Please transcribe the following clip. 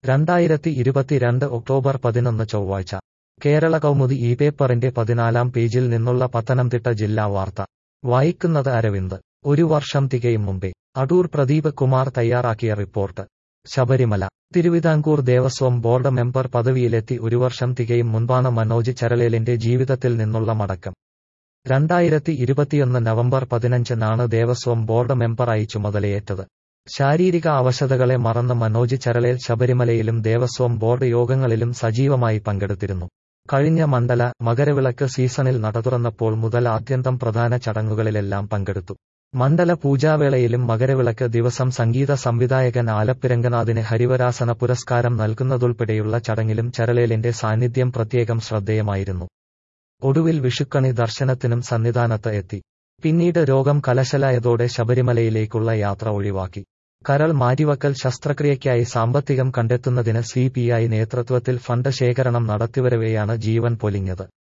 രണ്ടായിരത്തി ഇരുപത്തിരണ്ട് ഒക്ടോബർ പതിനൊന്ന് ചൊവ്വാഴ്ച കേരള കൗമുദി ഈ പേപ്പറിന്റെ പതിനാലാം പേജിൽ നിന്നുള്ള പത്തനംതിട്ട ജില്ലാ വാർത്ത വായിക്കുന്നത് അരവിന്ദ് ഒരു വർഷം തികയും മുമ്പേ അടൂർ പ്രദീപ് കുമാർ തയ്യാറാക്കിയ report Sabarimala Thiruvithamkoor Devaswom board member പദവിയിലെത്തി ഒരു വർഷം തികയും മുൻപാണ് മനോജ് ചരളേലിന്റെ ജീവിതത്തിൽ നിന്നുള്ള മടക്കം രണ്ടായിരത്തി ഇരുപത്തിയൊന്ന് നവംബർ പതിനഞ്ചിനാണ് ദേവസ്വം ബോർഡ് മെമ്പറായി ചുമതലയേറ്റത് ശാരീരിക അവശതകളെ മറന്ന് മനോജ് ചരളേൽ ശബരിമലയിലും ദേവസ്വം ബോർഡ് യോഗങ്ങളിലും സജീവമായി പങ്കെടുത്തിരുന്നു കഴിഞ്ഞ മണ്ഡല മകരവിളക്ക് സീസണിൽ നട തുറന്നപ്പോൾ മുതൽ ആദ്യന്തം പ്രധാന ചടങ്ങുകളിലെല്ലാം പങ്കെടുത്തു മണ്ഡല പൂജാവേളയിലും മകരവിളക്ക് ദിവസം സംഗീത സംവിധായകൻ ആലപ്പിരംഗനാഥിന് ഹരിവരാസന പുരസ്കാരം നൽകുന്നതുൾപ്പെടെയുള്ള ചടങ്ങിലും ചരളേലിന്റെ സാന്നിധ്യം പ്രത്യേകം ശ്രദ്ധേയമായിരുന്നു ഒടുവിൽ വിഷുക്കണി ദർശനത്തിനും സന്നിധാനത്ത് എത്തി പിന്നീട് രോഗം കലശലായതോടെ ശബരിമലയിലേക്കുള്ള യാത്ര ഒഴിവാക്കി കരൾ മാറ്റിവക്കൽ ശസ്ത്രക്രിയയ്ക്കായി സാമ്പത്തികം കണ്ടെത്തുന്നതിന് സി പി ഐ നേതൃത്വത്തിൽ ഫണ്ട് ശേഖരണം നടത്തിവരവെയാണ് ജീവൻ പൊലിഞ്ഞത്